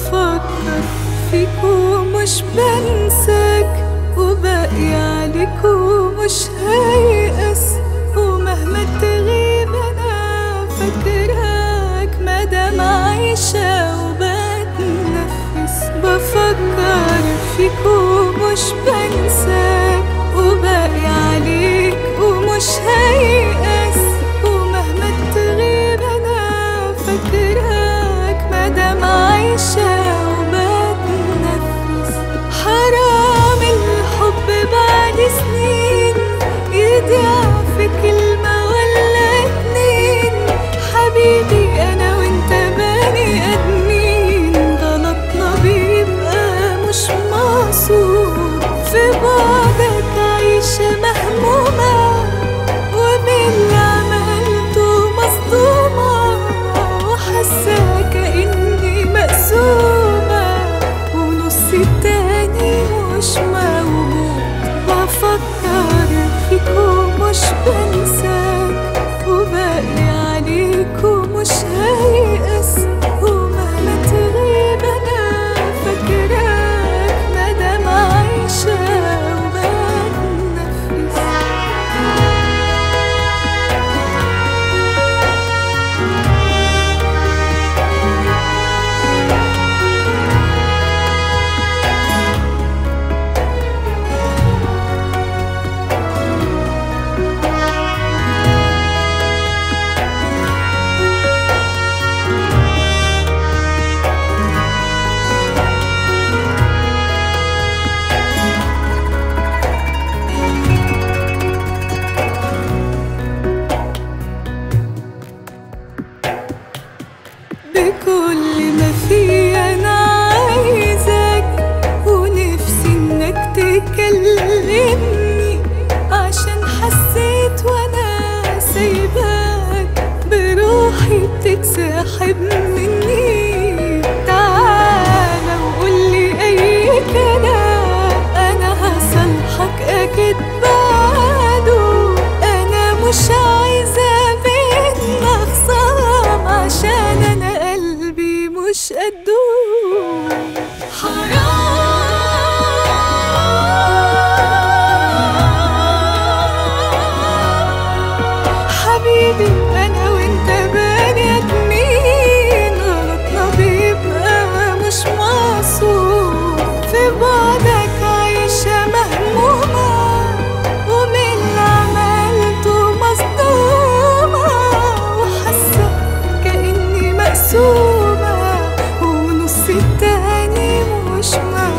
بفكر فيك ومش بنساك وباقي عليك ومش هيأس ومهما تغيب انا فاكراك مادام عايشة وبتنفس بفكر فيك ومش بنساك وباقي عليك ومش هيأس ومهما تغيب انا فاكراك مادام عايشة وبتنفس حرام الحب بعد سنين يضيع في كلمة ولا اتنين حبيبي أنا وأنت بني آدمين غلطنا بيبقى مش مقصود في بعدك عايشة مهمومة وباللي عملته مصدومة وحاسة كأني مقسومة ونص التاني مش موجود بفكر فيك ومش بنساك وباقي عليك ومش هيأس ومهما تغيب أنا فاكراك مادام عايشة وبتنفس بكل ما في انا عايزك ونفسي انك تكلمني عشان حسيت وانا سايباك بروحي بتتسحب مني تعالى وقولي اي كلام انا هصالحك اكيد بعده انا مش عايزه بينا خصام عشان انا قلبي مش قده حرام حبيبي انا وانت بني ادمين غلطنا بيبقى مش مقصود في بعدك عايشة مهمومة ومن اللي عملته مصدومة وحاسة كأني مقسومة ونص التاني مش موجود